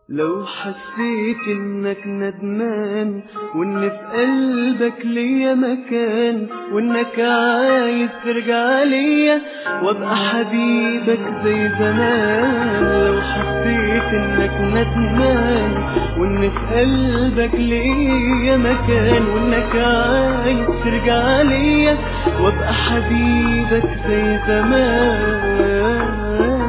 لو حسيت انك ندمان وان في قلبك ليا مكان وانك عايز ترجع ليا وابقى حبيبك زي زمان لو حسيت انك ندمان وان في قلبك ليا مكان وانك عايز ترجع ليا وابقى حبيبك زي زمان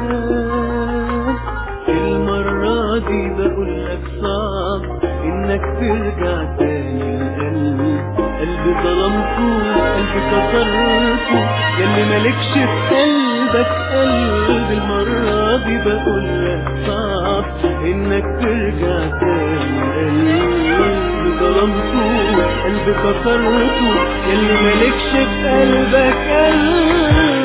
المرة دي بقولك صعب انك ترجع تاني لقلبي قلبي ظلمته قلبي كسرته ياللي مالكش في قلبك قلبي المرة دي بقولك صعب انك ترجع تاني قلبي ظلمته قلبي كسرته ياللي مالكش في قلبك قلبي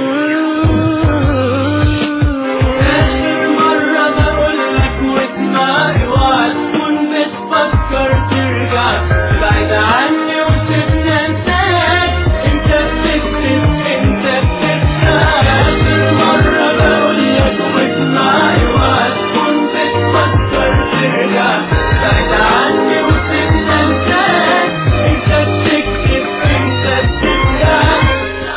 آخر مرة بقولك واسمعي وهتكون بتفكر ترجع بعيد عني وسيبني انساك انت بتكذب انت بتكذب آخر مرة بقولك واسمعي وهتكون بتفكر ترجع بعيد عني وسيبني انساك انت بتكذب انت بتكذب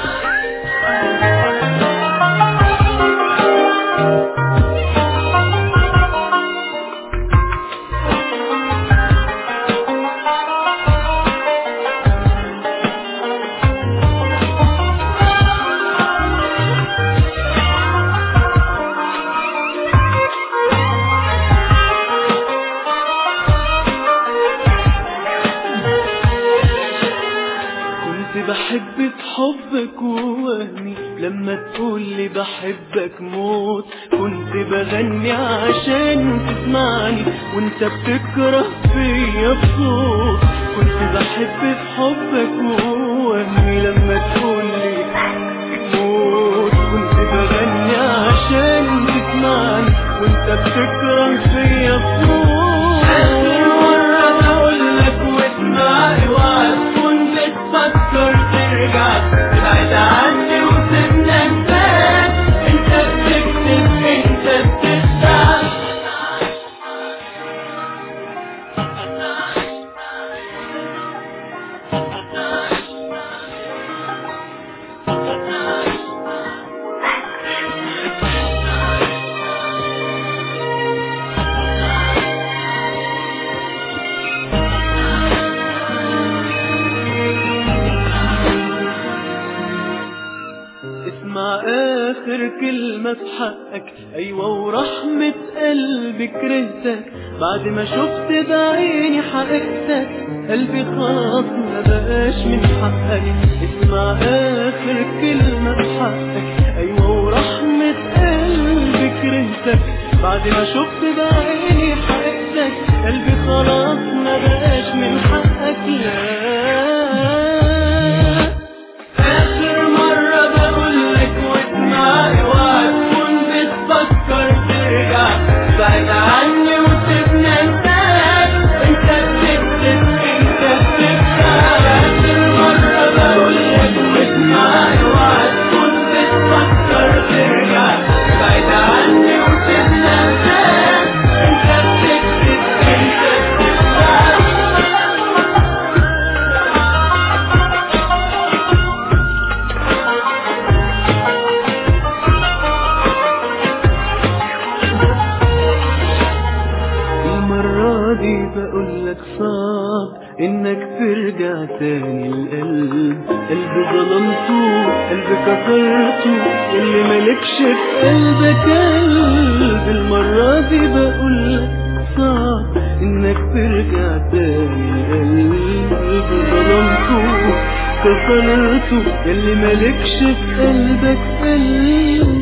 كنت بحب في حبك ووهمي لما تقولي بحبك موت كنت بغني عشان تسمعني وانت بتكره فيا بصوت كنت بحب في حبك ووهمي لما تقولي موت كنت بغني عشان تسمعني وانت بتكره فيا بصوت آخر مرة بقولك واسمعي وهتكون بتفكر ترجع تبعد عني وسيبني انساك انت بتكذب انت بتخدع اسمع اخر كلمة في حقك ايوه ورحمة قلبي كرهتك بعد ما شفت بعيني حقيقتك قلبي خلاص ما بقاش من حقك اسمع اخر كلمة في حقك ايوه ورحمة قلبي كرهتك بعد ما شفت بعيني حقيقتك قلبي خلاص ما بقاش من حقك لا آخر مرة بقولك واسمعي وهتكون بتفكر ترجع بعيد عني وسيبني انساك انت بتكذب انت بتكذب آخر مرة بقولك واسمعي وهتكون بتفكر ترجع بعيد عني وسيبني انساك انت بتكذب انت بتكذب المرة دي بقولك صعب انك ترجع تاني القلب قلبي ظلمته قلبي كسرته اللي مالكش في قلبك قلب المرة دي بقولك صعب انك ترجع تاني القلب ظلمته كسرته اللي مالكش في قلبك قلب